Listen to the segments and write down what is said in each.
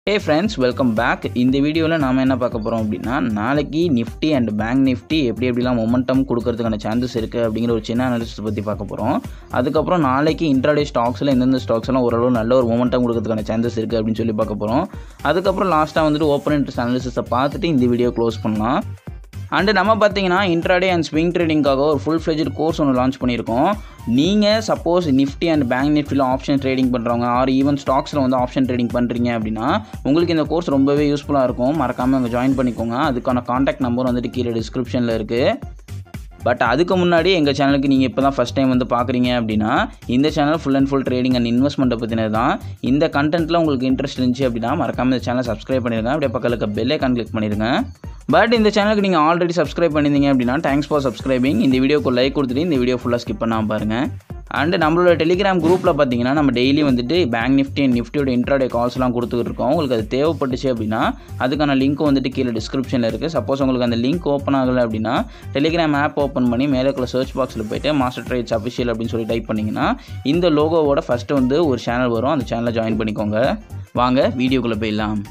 hey friends welcome back இந்த வீடியோவில் நாம் என்ன பார்க்க போகிறோம் அப்படின்னா நாளைக்கு நிஃப்டி அண்ட் பேங்க் நிஃப்டி எப்படி எப்படிலாம் மொமெண்டம் கொடுக்கறதுக்கான சான்சஸ் இருக்குது அப்படிங்கிற ஒரு சின்ன அனாலிசிஸ் பற்றி பார்க்க போகிறோம் அதுக்கப்புறம் நாளைக்கு இன்ட்ராடே ஸ்டாக்ஸில் எந்தெந்த ஸ்டாக்ஸ் எல்லாம் ஓரளவு நல்ல ஒரு மொமெண்டம் கொடுக்கறதுக்கான சான்சஸ் இருக்குது அப்படின்னு சொல்லி பார்க்க போகிறோம் அதுக்கப்புறம் லாஸ்ட்டாக வந்துட்டு ஓப்பன் இன்ட்ரெஸ்ட் அனாலிசிஸை பார்த்துட்டு இந்த வீடியோ க்ளோஸ் பண்ணலாம் அண்டு நம்ம பார்த்தீங்கன்னா இன்ட்ராடே அண்ட் ஸ்விங் ட்ரேடிங்காக ஒரு ஃபுல் ஃப்ளெஜ்டு கோர்ஸ் ஒன்று லான்ச் பண்ணியிருக்கோம் நீங்கள் சப்போஸ் நிஃப்டி அண்ட் பேங்க் நிஃப்டியில் ஆப்ஷன் ட்ரேடிங் பண்ணுறவங்க ஆர் ஈவன் ஸ்டாக்ஸில் வந்து ஆப்ஷன் ட்ரேடிங் பண்ணுறீங்க அப்படின்னா உங்களுக்கு இந்த கோர்ஸ் ரொம்பவே யூஸ்ஃபுல்லாக இருக்கும் மறக்காமல் அங்கே ஜாயின் பண்ணிக்கோங்க அதுக்கான காண்டாக்ட் நம்பர் வந்துட்டு கீழே டிஸ்கிரிப்ஷனில் இருக்குது பட் அதுக்கு முன்னாடி எங்கள் சேனலுக்கு நீங்கள் இப்போ தான் ஃபஸ்ட் டைம் வந்து பார்க்குறீங்க அப்படின்னா இந்த channel full and full trading and இன்வெஸ்ட்மெண்ட்டை பற்றினது தான் இந்த கண்டென்ட்டில் உங்களுக்கு இன்ட்ரெஸ்ட் இருந்துச்சு அப்படின்னா மறக்காமல் இந்த சேனலை சப்ஸ்கிரைப் பண்ணிடுங்க அப்படியே பக்கத்தில் பெல் ஐக்கான் கிளிக் பண்ணிடுங்க பட் இந்த சேனலுக்கு நீங்கள் ஆல்ரெடி சப்ஸ்கிரைப் பண்ணியிருந்தீங்க அப்படின்னா தேங்க்ஸ் ஃபார் சப்ஸ்கிரைபிங் இந்த வீடியோக்கு லைக் கொடுத்துட்டு இந்த வீடியோ ஃபுல்லாக ஸ்கிப் பண்ணாமல் பாருங்கள் அண்டு நம்மளோட டெலிகிராம் குரூப்பில் பார்த்தீங்கன்னா நம்ம டெய்லி வந்துட்டு பேங்க் நிஃப்டி அண்ட் நிஃப்டியோட இன்ட்ராடே கால்ஸ்லாம் கொடுத்துக்கிட்டு இருக்கோம் உங்களுக்கு அது தேவைப்பட்டுச்சு அப்படின்னா அதுக்கான லிங்க் வந்துட்டு கீழே டிஸ்கிரிப்ஷனில் இருக்குது சப்போஸ் உங்களுக்கு அந்த லிங்க் ஓப்பன் ஆகலை அப்படின்னா டெலிகிராம் ஆப் ஓப்பன் பண்ணி மேலே இருக்கிற சர்ச் பாக்ஸில் போயிட்டு மாஸ்டர் ட்ரேட்ஸ் அஃபிஷியல் அப்படின்னு சொல்லி டைப் பண்ணிங்கன்னா இந்த லோகோவோட ஃபஸ்ட்டு வந்து ஒரு சேனல் வரும் அந்த சேனலை ஜாயின் பண்ணிக்கோங்க வாங்க வீடியோக்குள்ளே போயிடலாம்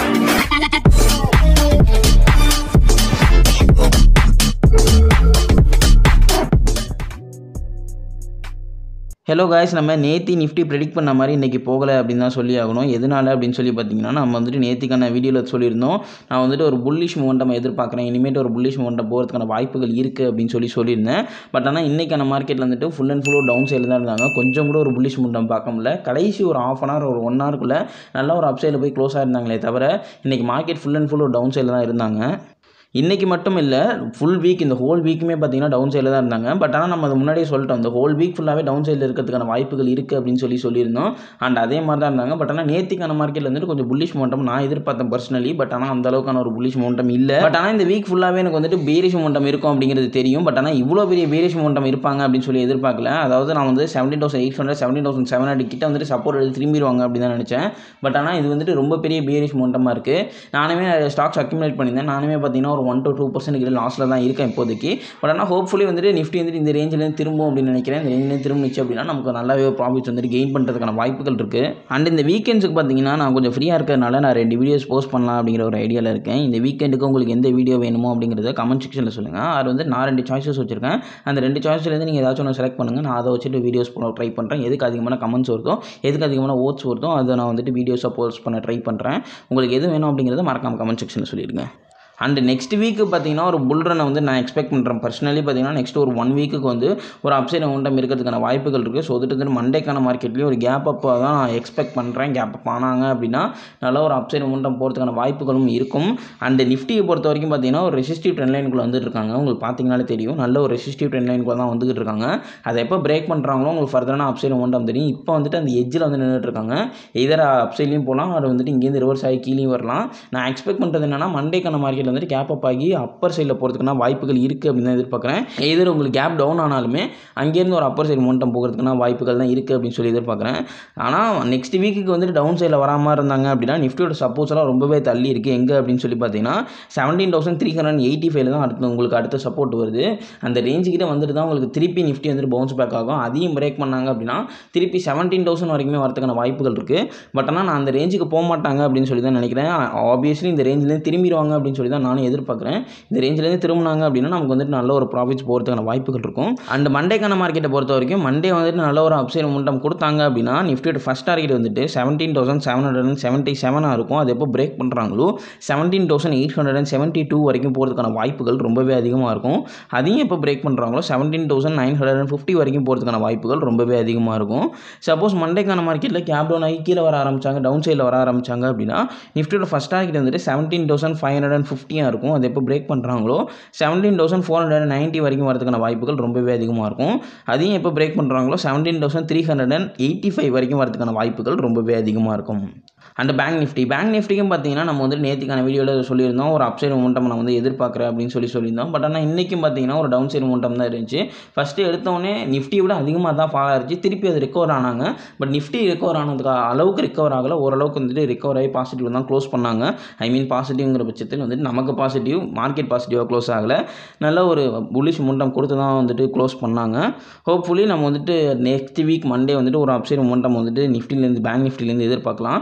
ஹலோ காய்ஸ் நம்ம நேத்தி நிஃப்டி ப்ரெடிக்ட் பண்ண மாதிரி இன்றைக்கி போகலை அப்படின்னு தான் சொல்லி ஆகணும் எதனால அப்படின்னு சொல்லி பார்த்தீங்கன்னா நம்ம வந்துட்டு நேத்திக்கான வீடியோவில் சொல்லியிருந்தோம் நான் வந்துட்டு ஒரு புல்லிஷ் மூமெண்டம் எதிர்பார்க்குறேன் இனிமேட்டு ஒரு புல்லிஷ் மூமெண்டம் போகிறதுக்கான வாய்ப்புகள் இருக்குது அப்படின்னு சொல்லி சொல்லியிருந்தேன் பட் ஆனால் இன்றைக்கான மார்க்கெட்டில் வந்துட்டு ஃபுல் அண்ட் ஃபுல்லோ டவுன் சைடில் தான் இருந்தாங்க கொஞ்சம் கூட ஒரு புல்லிஷ் மூமெண்டம் பார்க்க முடியல கடைசி ஒரு ஆஃப் அன் ஹவர் ஒரு ஒன் ஹவருக்குள்ளே நல்ல ஒரு அப்சைடில் போய் க்ளோஸ் ஆயிருந்தாங்களே தவிர இன்றைக்கி மார்க்கெட் ஃபுல் அண்ட் ஃபுல் ஒரு டவுன் சைடில் தான் இருந்தாங்க இன்றைக்கி மட்டும் இல்லை ஃபுல் வீக் இந்த ஹோல் வீக்குமே பார்த்தீங்கன்னா டவுன் சைடில் தான் இருந்தாங்க பட் ஆனால் நம்ம அது முன்னாடியே சொல்லிட்டோம் இந்த ஹோல் வீக் ஃபுல்லாகவே டவுன் சைடில் இருக்கிறதுக்கான வாய்ப்புகள் இருக்குது அப்படின்னு சொல்லி சொல்லியிருந்தோம் அண்ட் அதே மாதிரி தான் இருந்தாங்க பட் ஆனால் நேத்திக்கான மார்க்கெட்டில் வந்துட்டு கொஞ்சம் புல்லிஷ் மோட்டம் நான் எதிர்பார்த்தேன் பர்சனலி பட் ஆனால் அந்த அளவுக்கான ஒரு புல்லிஷ் மோட்டம் இல்லை பட் ஆனால் இந்த வீக் ஃபுல்லாகவே எனக்கு வந்துட்டு பேரிஷ் மோட்டம் இருக்கும் அப்படிங்கிறது தெரியும் பட் ஆனால் இவ்வளோ பெரிய பேரிஷ் மோட்டம் இருப்பாங்க அப்படின்னு சொல்லி எதிர்பார்க்கல அதாவது நான் வந்து seventeen thousand eight hundred seventeen thousand seven hundred கிட்ட வந்துட்டு சப்போர்ட் எடுத்து திரும்பிடுவாங்க அப்படின்னு தான் நினச்சேன் பட் ஆனால் இது வந்துட்டு ரொம்ப பெரிய பேரிஷ் மோட்டமாக இருக்குது நானுமே ஸ்டாக்ஸ் அக்யூமுலேட் பண்ணியிருந்தேன் நானுமே பார்த்தீங்கன்னா ஒரு ஒன் டு டூ பர்சன்ட் கிட்ட லாஸில் தான் இருக்கேன் இப்போதைக்கு பட் ஆனால் ஹோப்ஃபுல்லி வந்துட்டு நிஃப்டி வந்துட்டு இந்த ரேஞ்சிலேருந்து திரும்பும் அப்படின்னு நினைக்கிறேன் இந்த ரேஞ்சிலேருந்து திரும்பிச்சு அப்படின்னா நமக்கு நல்லாவே ப்ராஃபிட்ஸ் வந்துட்டு கெயின் பண்ணுறதுக்கான வாய்ப்புகள் இருக்குது அண்ட் இந்த வீக்கெண்ட்ஸுக்கு பார்த்தீங்கன்னா நான் கொஞ்சம் ஃப்ரீயாக இருக்கிறதுனால நான் ரெண்டு வீடியோஸ் போஸ்ட் பண்ணலாம் அப்படிங்கிற ஒரு ஐடியாவில் இருக்கேன் இந்த வீக்கெண்டுக்கு உங்களுக்கு எந்த வீடியோ வேணுமோ அப்படிங்கிறத கமெண்ட் செக்ஷனில் சொல்லுங்கள் அது வந்து நான் ரெண்டு சாய்ஸஸ் வச்சுருக்கேன் அந்த ரெண்டு சாய்ஸ்லேருந்து நீங்கள் ஏதாச்சும் ஒன்று செலக்ட் பண்ணுங்கள் நான் அதை வச்சுட்டு வீடியோஸ் போட ட்ரை பண்ணுறேன் எதுக்கு அதிகமான கமெண்ட்ஸ் வருதோ எதுக்கு அதிகமான ஓட்ஸ் வருதோ அதை நான் வந்துட்டு வீடியோஸை போஸ்ட் பண்ண ட்ரை பண்ணுறேன் உங்களுக்கு எது வேணும் அப்படிங்கிறத மறக்காம கமெண்ட் செக்ஷனில் சொல்லிடுங்க அண்ட் நெக்ஸ்ட் வீக்கு பார்த்தீங்கன்னா ஒரு புல் ரனை வந்து நான் எக்ஸ்பெக்ட் பண்ணுறேன் பர்சனலி பார்த்தீங்கன்னா நெக்ஸ்ட் ஒரு ஒன் வீக்குக்கு வந்து ஒரு அப்சைட் அமௌண்டம் இருக்கிறதுக்கான வாய்ப்புகள் இருக்குது ஸோ வந்துட்டு வந்து மண்டேக்கான மார்க்கெட்லேயும் ஒரு கேப் அப் தான் நான் எக்ஸ்பெக்ட் பண்ணுறேன் கேப் அப் ஆனாங்க அப்படின்னா நல்ல ஒரு அப்சைட் அமௌண்டம் போகிறதுக்கான வாய்ப்புகளும் இருக்கும் அண்ட் நிஃப்டியை பொறுத்த வரைக்கும் பார்த்தீங்கன்னா ஒரு ரெசிஸ்டிவ் ட்ரெண்ட் லைனுக்குள்ளே வந்துட்டு இருக்காங்க உங்களுக்கு பார்த்தீங்கனாலே தெரியும் நல்ல ஒரு ரெசிஸ்டிவ் ட்ரெண்ட் லைனுக்குள்ள தான் வந்துகிட்டு இருக்காங்க அதை எப்போ பிரேக் பண்ணுறாங்களோ உங்களுக்கு ஃபர்தரான அப்சைட் அமௌண்டம் தெரியும் இப்போ வந்துட்டு அந்த எஜ்ஜில் வந்து நின்றுட்டு இருக்காங்க இதர அப்சைட்லையும் போகலாம் அது வந்துட்டு இங்கேருந்து ரிவர்ஸ் ஆகி கீழே வரலாம் நான் எக்ஸ்பெக்ட் பண்ணுறது என்னன்னா மண்டேக்கான மார்க்கெட்டில் வந்துட்டு கேப் அப் ஆகி அப்பர் சைடில் போகிறதுக்கான வாய்ப்புகள் இருக்குது அப்படின்னு தான் எதிர்பார்க்குறேன் எதிர் உங்களுக்கு கேப் டவுன் ஆனாலுமே அங்கேருந்து ஒரு அப்பர் சைடு மோட்டம் போகிறதுக்கான வாய்ப்புகள் தான் இருக்குது அப்படின்னு சொல்லி எதிர்பார்க்குறேன் ஆனால் நெக்ஸ்ட் வீக்குக்கு வந்துட்டு டவுன் சைடில் வராமல் இருந்தாங்க அப்படின்னா நிஃப்டியோட சப்போஸ் எல்லாம் ரொம்பவே தள்ளி இருக்குது எங்கே அப்படின்னு சொல்லி பார்த்தீங்கன்னா seventeen thousand three hundred eighty ஃபைவ்ல தான் அடுத்து உங்களுக்கு அடுத்த சப்போர்ட் வருது அந்த ரேஞ்சுக்கிட்ட வந்துட்டு தான் உங்களுக்கு திருப்பி நிஃப்டி வந்துட்டு பவுன்ஸ் பேக் ஆகும் அதையும் பிரேக் பண்ணாங்க அப்படின்னா திருப்பி செவன்டீன் தௌசண்ட் வரைக்குமே வரதுக்கான வாய்ப்புகள் இருக்குது பட் ஆனால் நான் அந்த ரேஞ்சுக்கு போக மாட்டாங்க அப்படின்னு சொல்லி தான் நினைக்கிறேன் ஆப்வியஸ்லி இந்த ரேஞ்சிலேருந்து திரும்பிடுவாங்க அப்படின்னு சொல்லி தான் நானும் எதிர்பார்க்குறேன் இந்த ரேஞ்சிலேருந்து திரும்பினாங்க அப்படின்னா நமக்கு வந்துட்டு நல்ல ஒரு ப்ராஃபிட்ஸ் போகிறதுக்கான வாய்ப்புகள் இருக்கும் அண்ட் மண்டேக்கான மார்க்கெட்டை பொறுத்த வரைக்கும் மண்டே வந்துட்டு நல்ல ஒரு அப்சைட் மூட்டம் கொடுத்தாங்க அப்படின்னா நிஃப்டியோட ஃபஸ்ட் டார்கெட் வந்துட்டு seventeen thousand seven hundred and seventy செவனாக இருக்கும் அது எப்போ பிரேக் பண்ணுறாங்களோ seventeen thousand eight hundred and seventy two வரைக்கும் போகிறதுக்கான வாய்ப்புகள் ரொம்பவே அதிகமாக இருக்கும் அதையும் எப்போ பிரேக் பண்ணுறாங்களோ seventeen thousand nine hundred and fifty வரைக்கும் போகிறதுக்கான வாய்ப்புகள் ரொம்பவே அதிகமாக இருக்கும் சப்போஸ் மண்டேக்கான மார்க்கெட்டில் கேப் டவுன் ஆகி கீழே வர ஆரம்பிச்சாங்க டவுன் சைடில் வர ஆரம்பிச்சாங்க அப்படின்னா நிஃப்டியோட ஃபஸ்ட் டார்கெட் வந்துட்டு seventeen thousand five hundred and ஃபிஃப்டியாக இருக்கும் அது எப்போ பிரேக் பண்ணுறாங்களோ seventeen thousand four hundred ninety வரைக்கும் வரதுக்கான வாய்ப்புகள் ரொம்பவே அதிகமாக இருக்கும் அதையும் எப்போ பிரேக் பண்ணுறாங்களோ seventeen thousand three hundred and eighty five வரைக்கும் வரதுக்கான வாய்ப்புகள் ரொம்பவே அதிகமாக இருக்கும் அண்ட் பேங்க் நிஃப்டி பேங்க் நிஃப்டிக்கும் பார்த்தீங்கன்னா நம்ம வந்து நேற்றுக்கான வீடியோவில் சொல்லியிருந்தோம் ஒரு அப் சைடு மூட்டம் நான் வந்து எதிர்பார்க்குறேன் அப்படின்னு சொல்லி சொல்லியிருந்தோம் பட் ஆனால் இன்றைக்கும் பார்த்தீங்கன்னா ஒரு டவுன் சைடு மூட்டம் தான் இருந்துச்சு ஃபஸ்ட்டு எடுத்தோடனே நிஃப்டியை விட அதிகமாக தான் ஃபால் ஆகிருச்சு திருப்பி அது ரிகவர் ஆனாங்க பட் நிஃப்டி ரிகவர் ஆனதுக்கு அளவுக்கு ரிகவர் ஆகலை ஓரளவுக்கு வந்துட்டு ரிகவர் ஆகி பாசிட்டிவ் தான் க்ளோஸ் பண்ணாங்க ஐ மீன் பாசிட்டிவ்ங்கிற பட்சத்தில் வந்துட்டு நமக்கு பாசிட்டிவ் மார்க்கெட் பாசிட்டிவாக க்ளோஸ் ஆகலை நல்ல ஒரு புல்லிஷ் மூட்டம் கொடுத்து தான் வந்துட்டு க்ளோஸ் பண்ணாங்க ஹோப்ஃபுல்லி நம்ம வந்துட்டு நெக்ஸ்ட் வீக் மண்டே வந்துட்டு ஒரு அப்சைட் மூட்டம் வந்துட்டு நிஃப்டிலேருந்து பேங்க் நிஃப்டிலேருந்து எதிர்பார்க்கலாம் நல்ல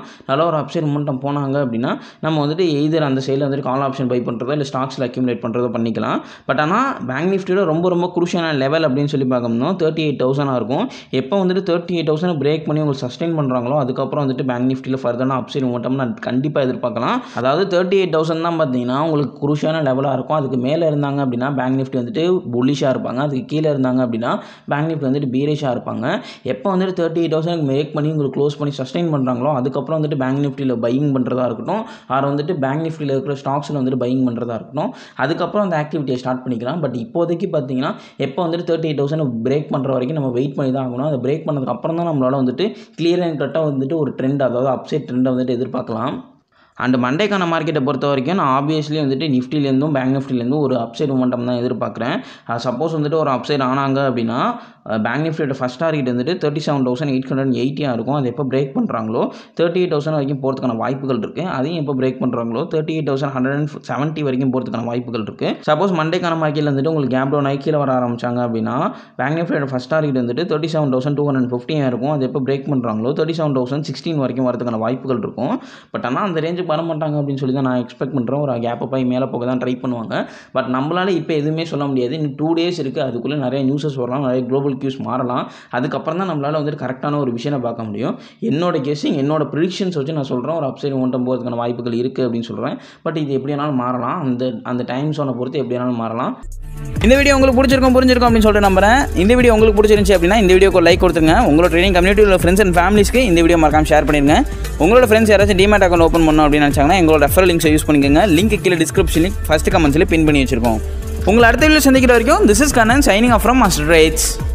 நல்ல ஒரு அப்சைட் மூமெண்டம் போனாங்க அப்படின்னா நம்ம வந்துட்டு எய்தர் அந்த சைடில் வந்துட்டு கால் ஆப்ஷன் பை பண்ணுறதோ இல்லை ஸ்டாக்ஸில் அக்யூமுலேட் பண்ணுறதோ பண்ணிக்கலாம் பட் ஆனால் பேங்க் நிஃப்டியோட ரொம்ப ரொம்ப குருஷியான லெவல் அப்படின்னு சொல்லி பார்க்கணும்னா தேர்ட்டி எயிட் தௌசண்டாக இருக்கும் எப்போ வந்துட்டு தேர்ட்டி எயிட் தௌசண்ட் பிரேக் பண்ணி உங்களுக்கு சஸ்டெயின் பண்ணுறாங்களோ அதுக்கப்புறம் வந்துட்டு பேங்க் நிஃப்டியில் ஃபர்தரான அப்சைட் மூமெண்டம் நான் கண்டிப்பாக எதிர்பார்க்கலாம் அதாவது தேர்ட்டி எயிட் தௌசண்ட் தான் பார்த்தீங்கன்னா உங்களுக்கு குருஷியான லெவலாக இருக்கும் அதுக்கு மேலே இருந்தாங்க அப்படின்னா பேங்க் நிஃப்டி வந்துட்டு புல்லிஷாக இருப்பாங்க அதுக்கு கீழே இருந்தாங்க அப்படின்னா பேங்க் நிஃப்டி வந்துட்டு பீரேஷாக இருப்பாங்க எப்போ வந்துட்டு தேர்ட்டி எயிட் தௌசண்ட் மேக் பண்ணி உங்களுக்கு க்ளோஸ் பண்ணி சஸ்டெயின் பண்ணுறாங்களோ அதுக்கப்புறம் வந்துட்டு பேங்க் நிஃப்டியில் பையிங் பண்ணுறதா இருக்கட்டும் ஆர் வந்துட்டு பேங்க் நிஃப்டியில் இருக்கிற ஸ்டாக்ஸில் வந்துட்டு பையிங் பண்ணுறதா இருக்கட்டும் அதுக்கப்புறம் அந்த ஆக்டிவிட்டியை ஸ்டார்ட் பண்ணிக்கலாம் பட் இப்போதைக்கு பார்த்தீங்கன்னா எப்போ வந்துட்டு தேர்ட்டி எயிட் தௌசண்ட் பிரேக் பண்ணுற வரைக்கும் நம்ம வெயிட் பண்ணி தான் ஆகணும் அதை பிரேக் பண்ணதுக்கு அப்புறம் தான் நம்மளால் வந்துட்டு கிளியர் அண்ட் கட்டாக வந்துட்டு ஒரு ட்ரெண்ட் அதாவது அப்சைட் ட்ரெண்டை வந்துட்டு எதிர்பார்க்கலாம் அண்ட் மண்டேக்கான மார்க்கெட்டை பொறுத்த வரைக்கும் நான் ஆப்வியஸ்லி வந்துட்டு நிஃப்டிலேருந்தும் பேங்க் நிஃப்டிலேருந்தும் ஒரு அப்சைட் மூமெண்டம் தான் எதிர்பார்க்குறேன் சப்போஸ் வந்துட்டு ஒரு அப்சைட் ஆனாங்க அப்படின்னா பேங்க் நிஃப்டியோட ஃபஸ்ட் டார்கெட் வந்துட்டு thirty seven thousand eight hundred எயிட்டியாக இருக்கும் அது எப்போ பிரேக் பண்ணுறாங்களோ தேர்ட்டி எயிட் தௌசண்ட் வரைக்கும் போகிறதுக்கான வாய்ப்புகள் இருக்குது அதையும் எப்போ பிரேக் பண்ணுறாங்களோ thirty eight thousand hundred and seventy வரைக்கும் போகிறதுக்கான வாய்ப்புகள் இருக்குது சப்போஸ் மண்டேக்கான மார்க்கெட்டில் வந்துட்டு உங்களுக்கு கேப் டவுன் ஆகி கீழே வர ஆரம்பிச்சாங்க அப்படின்னா பேங்க் நிஃப்டியோட ஃபஸ்ட் டார்கெட் வந்துட்டு thirty seven thousand two hundred ஃபிஃப்டியாக இருக்கும் அது எப்போ பிரேக் பண்ணுறாங்களோ தேர்ட்டி செவன் தௌசண்ட் சிக்ஸ்டீன் வரைக்கும் வரதுக்கான வாய்ப்புகள் இருக்கும் பட் ஆனால் அந்த ரேஞ்சுக்கு வர மாட்டாங்க அப்படின்னு சொல்லி தான் நான் எக்ஸ்பெக்ட் பண்ணுறேன் ஒரு கேப்பை போய் மேலே போக தான் ட்ரை பண்ணுவாங்க பட் நம்மளால் இப்போ எதுவுமே சொல்ல முடியாது இன்னும் டூ டேஸ் இருக்குது அதுக்குள்ளே நிறைய நியூஸஸ் வரலாம் நிறைய குளோபல் கியூஸ் மாறலாம் அதுக்கப்புறம் தான் நம்மளால் வந்துட்டு கரெக்டான ஒரு விஷயம் பார்க்க முடியும் என்னோட கெஸ்ஸிங் என்னோட ப்ரிடிக்ஷன்ஸ் வச்சு நான் சொல்கிறேன் ஒரு அப்சைட் ஒன்றம் போகிறதுக்கான வாய்ப்புகள் இருக்குது அப்படின்னு சொல்கிறேன் பட் இது எப்படி வேணாலும் மாறலாம் அந்த அந்த டைம் சோனை பொறுத்து எப்படி வேணாலும் மாறலாம் இந்த வீடியோ உங்களுக்கு பிடிச்சிருக்கும் புரிஞ்சிருக்கும் அப்படின்னு சொல்லிட்டு நம்புறேன் இந்த வீடியோ உங்களுக்கு பிடிச்சிருந்துச்சு அப்படின்னா இந்த வீடியோக்கு லைக் கொடுத்துருங்க உங்களோட ட்ரைனிங் கம்யூனிட்டி உள்ள ஃப்ரெண்ட்ஸ் அண்ட் ஃபேமிலிஸ்க்கு இந்த வீடியோ மறக்காம ஷேர் பண்ணிருங்க உங்களோட ஃப்ரெண்ட்ஸ் யாராச்சும் டிமேட் அக்கௌண்ட் ஓப்பன் பண்ணணும் அப்படின்னு நினச்சாங்கன்னா எங்களோட ரெஃபரல் லிங்க்ஸை யூஸ் பண்ணிக்கோங்க லிங்க் கீழே டிஸ்கிரிப்ஷன் லிங்க் ஃபஸ்ட் கமெண்ட்ஸில் பின் பண்ணி வச்சிருக்கோம் உங்களை அடுத்த வீடியோ சந்திக்கிற வரைக்கும் this is Kannan signing off from Master rights